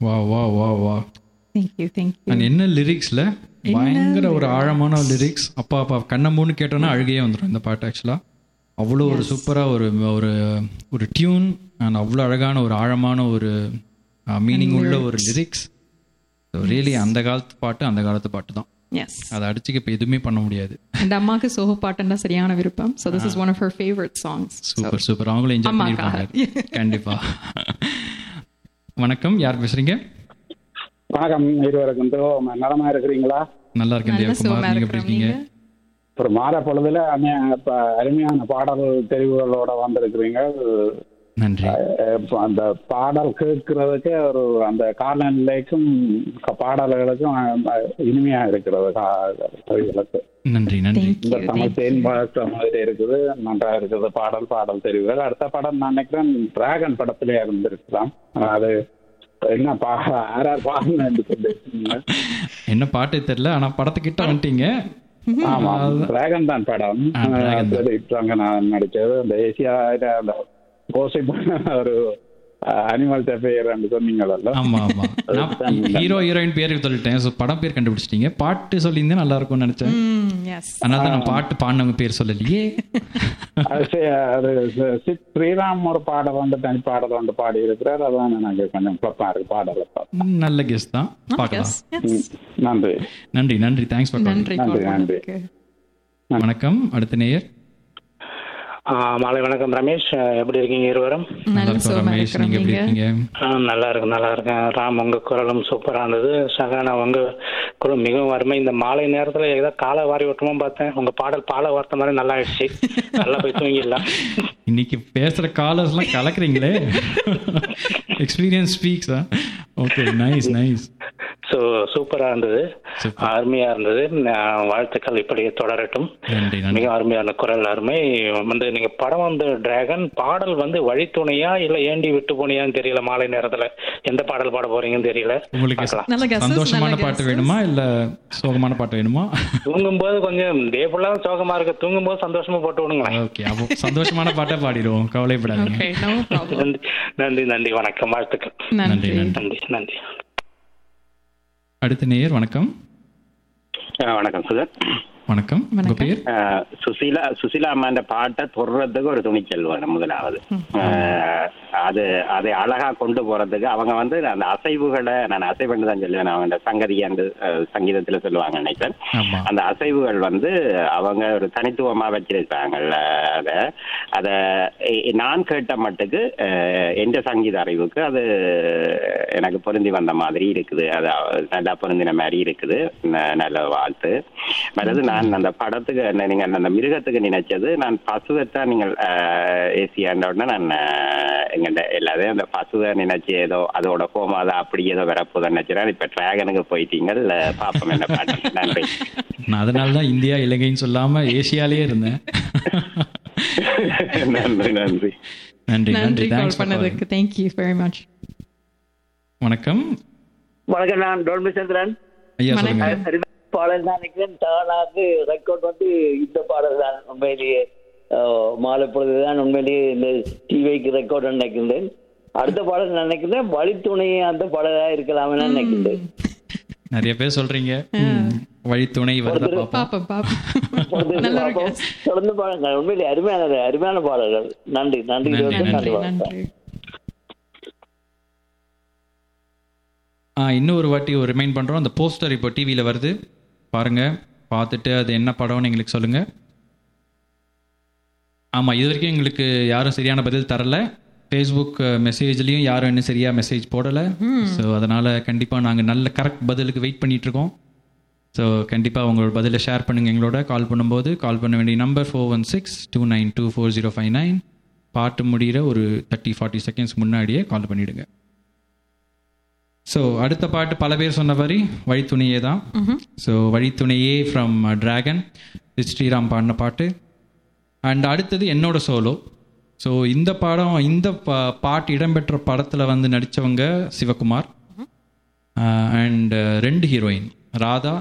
வா வா வா வா தேங்க்யூ தேங்க்யூ அண்ட் என்ன லிரிக்ஸில் பயங்கர ஒரு ஆழமான லிரிக்ஸ் அப்பா அப்பா கண்ணம்பூன்னு கேட்டோன்னா அழுகையே வந்துடும் இந்த பாட்டு ஆக்சுவலாக அவ்வளோ ஒரு சூப்பராக ஒரு ஒரு ஒரு டியூன் அண்ட் அவ்வளோ அழகான ஒரு ஆழமான ஒரு மீனிங் உள்ள ஒரு லிரிக்ஸ் ரியலி அந்த காலத்து பாட்டு அந்த காலத்து பாட்டு தான் எஸ் அதை அடிச்சுக்க இப்போ எதுவுமே பண்ண முடியாது அந்த அம்மாக்கு சோக பாட்டுன்னா சரியான விருப்பம் so this is one of her favourite songs super super அவங்களும் என்ஜாய் அம்மாக்காக. பண்ணியிருப்பாங்க கண்டிப்பா வணக்கம் யார் பேசுறீங்க வணக்கம் இருவருக்கும் நலமா இருக்கிறீங்களா நல்லா இருக்கேன் நல்ல தேவகுமார் சுகமா நீங்க எப்படி இருக்கிறோம் இருக்கீங்க நீங்க ஒரு மாத பொழுதுல அருமையா- இப்ப அருமையான பாடல் தெரிவுகளோட வந்திருக்கிறீங்க நன்றி அஹ் இப்ப அந்த பாடல் கேட்கறதுக்கு ஒரு அந்த காலநிலைக்கும் க- பாடல்களுக்கும் அஹ், இனிமையா இருக்கிறது கா- தெரிவுகளுக்கு நன்றி நன்றி இந்த தேங்க்யூ தமிழ் தேன் வளர்த்த மாதிரி இருக்குது நன்றா இருக்குது பாடல் பாடல் தெரிவுகள் அடுத்த படம் நான் நினைக்கிறேன் டிராகன் படத்திலே இருந்திருக்கலாம் அது என்ன பா யார் யார் பாடணும் என்று சொல்லியிருக்கீங்க என்ன பாட்டே தெரியல ஆனா படத்துக்கிட்ட வந்துட்டீங்க ஆமா டிராகன் தான் படம் ஆ, Dragon தான். இப்ப நான் நடிச்சது அந்த ஏசியா அந்த கோசிப் ஒரு அனிமல் பேர் சொன்னீங்கல்ல ஆமா ஆமா நான் ஹீரோ ஹீரோயின் பேர் சொல்லிட்டேன் ஸோ படம் பேர் கண்டுபிடிச்சிட்டீங்க பாட்டு சொல்லியிருந்தேன் நல்லா இருக்கும்னு நினைச்சேன் எஸ் அதனால தான் நான் பாட்டு பாடினவங்க பேர் சொல்லலையே அது சே- அது ச- சித் ஸ்ரீராம் ஒரு பாடல் வந்து தனி பாடல் வந்து பாடி இருக்கிறார் அதான் எனக்கு கொஞ்சம் குழப்பமா இருக்கு பாடலை பார்த்து. ம், நல்ல கெஸ் தான் பார்க்கலாம் எஸ் நன்றி நன்றி நன்றி தேங்க்ஸ் ஃபார் நன்றி நன்றி, call நன்றி. பண்ணதுக்கு. வணக்கம் அடுத்த நேயர் ஆ, மாலை வணக்கம் ரமேஷ் அ, எப்படி இருக்கீங்க இருவரும் நல்லா நல்ல இருக்கும் சுகமா ரமேஷ் இருக்கிறோம் நீங்க எப்படி நீங்க இருக்கீங்க ஆ, நல்லா இருக்கு நல்லா இருக்கேன் ராம் உங்க குரலும் சூப்பரா இருந்தது சகானா உங்க குரல் மிகவும் அருமை இந்த மாலை நேரத்துல ஏதோ காலை வாரி விட்டுமா பார்த்தேன் உங்க பாடல் பாலை வார்த்த மாதிரி நல்லா ஆயிடுச்சு நல்லா போய் தூங்கிடலாம் இன்னைக்கு பேசுற காலர்ஸ்லாம் கலக்குறீங்களே எக்ஸ்பீரியன்ஸ் ஸ்பீக்ஸா ஓகே நைஸ் நைஸ் ஸோ சூப்பரா இருந்தது Super. அருமையா இருந்தது நான் வாழ்த்துக்கள் இப்படியே தொடரட்டும் நன்றி நன்றி மிக அருமையான குரல் அருமை வந்து நீங்க படம் வந்து டிராகன் பாடல் வந்து வழித்துணையா இல்ல ஏண்டி விட்டு போனியான்னு தெரியல மாலை நேரத்துல எந்த பாடல் பாட போறீங்கன்னு தெரியல உங்களுக்கு பார்க்கலாம். நல்ல guesses, சந்தோஷமான நல்ல பாட்டு guesses. வேணுமா இல்ல சோகமான பாட்டு வேணுமா தூங்கும்போது கொஞ்சம் டே ஃபுல்லா சோகமா இருக்கு தூங்கும்போது சந்தோஷமா போட்டு விடுங்களேன் ஓகே அப்போ சந்தோஷமான பாட்டை பாடிடுவோம் கவலைப்படாதீங்க Okay, no problem. நன்றி நன்றி நன்றி வணக்கம் வாழ்த்துக்கள் நன்றி நன்றி. நன்றி நன்றி அடுத்த நேயர் வணக்கம் வணக்கம் சுதர் வணக்கம் உங்க வணக்கம். பேர் அஹ், சுசீலா சுசீலா அம்மாண்ட பாட்டை தொடுறதுக்கு ஒரு துணிச்சல் வேணும் முதலாவது அஹ், அது அதை அழகா கொண்டு போறதுக்கு அவங்க வந்து அந்த அசைவுகளை நான் அசைவுன்னு தான் சொல்லுவேன் அவங்க சங்கதி அந்த அஹ், சங்கீதத்துல சொல்லுவாங்க நினைக்கிறேன் ஆமா அந்த அசைவுகள் வந்து அவங்க ஒரு தனித்துவமா வச்சிருக்காங்கல்ல அத அத எ- நான் கேட்ட மட்டுக்கு அஹ், எந்த சங்கீத அறிவுக்கு அது எனக்கு பொருந்தி வந்த மாதிரி இருக்குது அது அவ- நல்லா பொருந்தின மாதிரி இருக்குது ந- நல்ல வாழ்த்து மற்றது நான் அந்த படத்துக்கு என்ன நீங்க அந்த மிருகத்துக்கு நினைச்சது நான் பசுவைத்தான் நீங்கள் ஏசியாண்ட உடனே நான் அஹ், எங்கிட்ட எல்லாத்தையும் அந்த பசுவை நினைச்சு ஏதோ அதோட கோமா அதை அப்படி ஏதோ வரப்போதுன்னு நினைச்சேன் இப்ப டிராகனுக்கு போயிட்டீங்க பாப்போம் என்ன பாட்டு நன்றி நான் அதனால தான் இந்தியா இலங்கைன்னு சொல்லாம ஏசியாலேயே இருந்தேன் நன்றி நன்றி நன்றி நன்றி நன்றி கால் தேங்க்ஸ் பண்ணதுக்கு தேங்க்யூ வெரி மச் வணக்கம் வணக்கம் நான் டோல்மி சந்திரன் ஐயா வணக்கம். சொல்லுங்க பாடல் தான் நினைக்கிறேன் தானாக்கு ரெக்கார்ட் வந்து இந்த பாடல் தான் உண்மையிலேயே அஹ், மாலை பொழுதுதான் உண்மையிலேயே இந்த டிவிக்கு ரெக்கார்ட் நினைக்கின்றேன் அடுத்த பாடல் நான் நினைக்கிறேன் வழித்துணை அந்த பாடலா இருக்கலாம்னு நினைக்கின்றேன் நிறைய பேர் சொல்றீங்க ம், வழித்துணை வருதா பாப்போம் பாப்போம் பாப்போம் நல்ல ஒரு guess. தொடர்ந்து பாருங்கள் உண்மையிலே அருமையான அருமையான பாடல்கள் நன்றி நன்றி நன்றி, இருவருக்கும் நன்றி நன்றி வணக்கம். நன்றி ஆ இன்னொரு வாட்டி ஒரு ரிமைண்ட் பண்ணுறோம் அந்த போஸ்டர் இப்போ டிவியில் வருது பாருங்க பார்த்துட்டு அது என்ன படம்னு எங்களுக்கு சொல்லுங்க ஆமாம் இது வரைக்கும் எங்களுக்கு யாரும் சரியான பதில் தரல ஃபேஸ்புக் மெசேஜ்லேயும் யாரும் இன்னும் சரியாக மெசேஜ் போடலை ஸோ அதனால் கண்டிப்பாக நாங்கள் நல்ல கரெக்ட் பதிலுக்கு வெயிட் பண்ணிட்டு இருக்கோம் ஸோ கண்டிப்பாக உங்களோட பதிலை ஷேர் பண்ணுங்கள் எங்களோட கால் பண்ணும்போது கால் பண்ண வேண்டிய number four one six two nine two four zero five nine பாட்டு முடிகிற ஒரு தேர்ட்டி ஃபார்ட்டி செகண்ட்ஸ் முன்னாடியே கால் பண்ணிவிடுங்க ஸோ அடுத்த பாட்டு பல பேர் சொன்ன மாதிரி வழித்துணையே தான் ஸோ வழித்துணையே ஃப்ரம் டிராகன் ஸ்ரீராம் பாடின பாட்டு அண்ட் அடுத்தது என்னோட சோலோ ஸோ இந்த படம் இந்த பா பாட்டு இடம்பெற்ற படத்தில் வந்து நடித்தவங்க சிவகுமார் அண்ட் ரெண்டு ஹீரோயின் ராதா